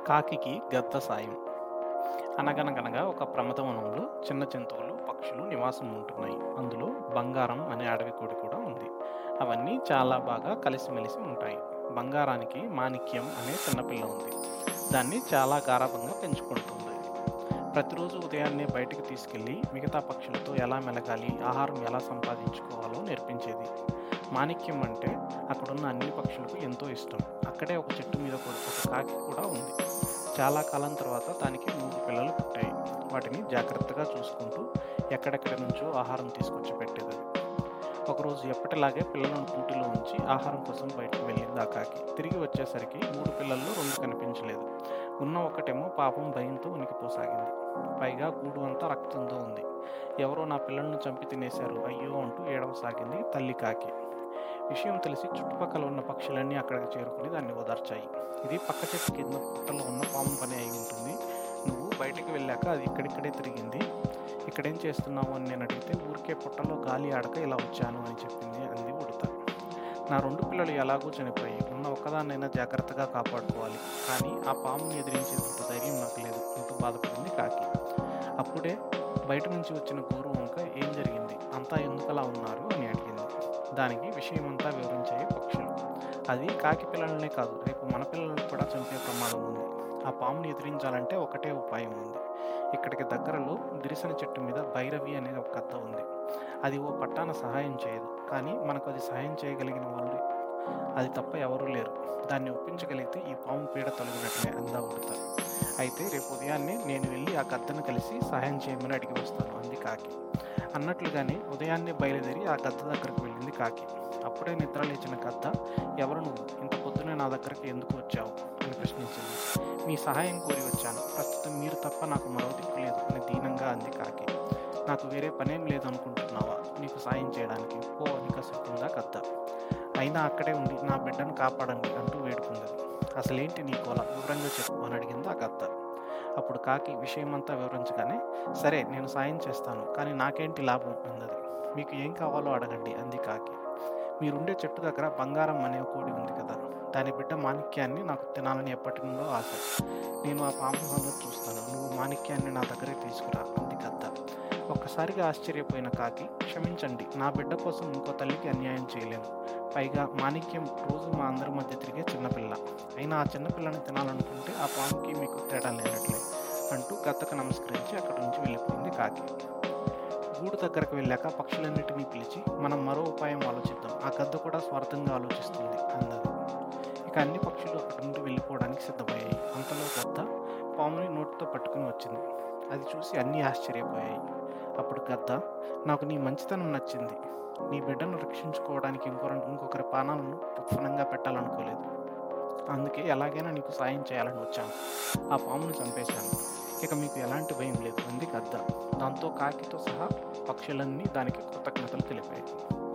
కాకికి గద్ద సాయం అనగనగనగా ఒక ప్రమదవనంలో చిన్న జంతువులు పక్షులు నివాసం ఉంటున్నాయి అందులో బంగారం అనే అడవి కోడి కూడా ఉంది అవన్నీ చాలా బాగా కలిసిమెలిసి ఉంటాయి బంగారానికి మాణిక్యం అనే చిన్నపిల్ల ఉంది దాన్ని చాలా గారాబంగా పెంచుకుంటుంది ప్రతిరోజు ఉదయాన్నే బయటికి తీసుకెళ్ళి మిగతా పక్షులతో ఎలా మెలగాలి ఆహారం ఎలా సంపాదించుకోవాలో నేర్పించేది మాణిక్యం అంటే అక్కడున్న అన్ని పక్షులకు ఎంతో ఇష్టం అక్కడే ఒక చెట్టు మీద కూడా ఒక కాకి కూడా ఉంది చాలా కాలం తర్వాత దానికి మూడు పిల్లలు పుట్టాయి వాటిని జాగ్రత్తగా చూసుకుంటూ ఎక్కడెక్కడి నుంచో ఆహారం తీసుకొచ్చి పెట్టేది ఒకరోజు ఎప్పటిలాగే పిల్లలను కూటిలో ఉంచి ఆహారం కోసం బయటకు వెళ్ళింది ఆ కాకి తిరిగి వచ్చేసరికి మూడు పిల్లల్లో రెండు కనిపించలేదు ఉన్న ఒకటేమో పాపం భయంతో ఉనికిపోసాగింది పైగా గూడు అంతా రక్తంతో ఉంది ఎవరో నా పిల్లలను చంపి తినేశారు అయ్యో అంటూ ఏడవసాగింది తల్లి కాకి విషయం తెలిసి చుట్టుపక్కల ఉన్న పక్షులన్నీ అక్కడికి చేరుకుని దాన్ని ఓదార్చాయి ఇది పక్క చెట్టు కింద పుట్టలో ఉన్న పాము పని అయి ఉంటుంది నువ్వు బయటికి వెళ్ళాక అది ఇక్కడిక్కడే తిరిగింది ఇక్కడేం చేస్తున్నావు అని నేను అడిగితే ఊరికే పుట్టలో గాలి ఆడక ఇలా వచ్చాను అని చెప్పింది అంది ఉడత నా రెండు పిల్లలు ఎలాగూ చనిపోయి ఉన్న ఒక్కదాన్నైనా జాగ్రత్తగా కాపాడుకోవాలి కానీ ఆ పాముని ఎదిరించేంత ధైర్యం నాకు లేదు అంటూ బాధపడింది కాకి అప్పుడే బయట నుంచి వచ్చిన గోరు వంక ఏం జరిగింది అంతా ఎందుకలా ఉన్నారు అని అడిగింది దానికి విషయమంతా వివరించాయి పక్షులు అది కాకి పిల్లలనే కాదు రేపు మన పిల్లలను కూడా చంపే ప్రమాదం ఉంది ఆ పాముని ఎదిరించాలంటే ఒకటే ఉపాయం ఉంది ఇక్కడికి దగ్గరలో దిరిసన చెట్టు మీద భైరవి అనే ఒక కథ ఉంది అది ఓ పట్టాన సహాయం చేయదు కానీ మనకు అది సహాయం చేయగలిగిన వాళ్ళు అది తప్ప ఎవరూ లేరు దాన్ని ఒప్పించగలిగితే ఈ పాము పీడ తొలగినట్లే అందా ఉడత అయితే రేపు ఉదయాన్నే నేను వెళ్ళి ఆ గద్దను కలిసి సహాయం చేయమని అడిగి వస్తాను అంది కాకి అన్నట్లుగానే ఉదయాన్నే బయలుదేరి ఆ గద్ద దగ్గరకు వెళ్ళింది కాకి అప్పుడే నిద్ర లేచిన గద్ద ఎవరు నువ్వు ఇంత పొద్దునే నా దగ్గరికి ఎందుకు వచ్చావు అని ప్రశ్నించింది మీ సహాయం కోరి వచ్చాను ప్రస్తుతం మీరు తప్ప నాకు మరో దిక్కు లేదు అని దీనంగా అంది కాకి నాకు వేరే పనేం లేదు అనుకుంటున్నావా నీకు సాయం చేయడానికి పో అని కసురుకుందా గద్ద అయినా అక్కడే ఉండి నా బిడ్డను కాపాడండి అంటూ వేడుకుంది అసలేంటి నీ కోల వివరంగా చెప్పు అని అడిగింది ఆ గద్ద అప్పుడు కాకి విషయమంతా వివరించగానే సరే నేను సాయం చేస్తాను కానీ నాకేంటి లాభం అన్నది మీకు ఏం కావాలో అడగండి అంది కాకి మీరుండే చెట్టు దగ్గర బంగారం అనే కోడి ఉంది కదా దాని బిడ్డ మాణిక్యాన్ని నాకు తినాలని ఎప్పటి నుండో ఆశ నేను ఆ పాము సంగతి చూస్తాను నువ్వు మాణిక్యాన్ని నా దగ్గరికి తీసుకురా అంది గద్ద ఒక్కసారిగా ఆశ్చర్యపోయిన కాకి క్షమించండి నా బిడ్డ కోసం ఇంకో తల్లికి అన్యాయం చేయలేను పైగా మాణిక్యం రోజు మా అందరి మధ్య తిరిగే చిన్నపిల్ల అయినా ఆ చిన్నపిల్లని తినాలనుకుంటే ఆ పాముకి మీకు తేడా లేనట్లే అంటూ గద్దకు నమస్కరించి అక్కడి నుంచి వెళ్ళిపోయింది కాకి గూడు దగ్గరకు వెళ్ళాక పక్షులన్నిటినీ పిలిచి మనం మరో ఉపాయం ఆలోచిద్దాం ఆ గద్ద కూడా స్వార్థంగా ఆలోచిస్తుంది అన్నది ఇక అన్ని పక్షులు అక్కడి నుండి వెళ్ళిపోవడానికి సిద్ధమయ్యాయి అంతలో గద్ద పాముని నోటితో పట్టుకుని వచ్చింది అది చూసి అన్నీ ఆశ్చర్యపోయాయి అప్పుడు గద్ద నాకు నీ మంచితనం నచ్చింది నీ బిడ్డను రక్షించుకోవడానికి ఇంకొక ఇంకొకరి పానాలను క్షుణ్ణంగా పెట్టాలనుకోలేదు అందుకే ఎలాగైనా నీకు సాయం చేయాలని వచ్చాను ఆ పామును చంపేశాను ఇక మీకు ఎలాంటి భయం లేదు అంది గద్ద దాంతో కాకితో సహా పక్షులన్నీ దానికి కృతజ్ఞతలు తెలిపాయి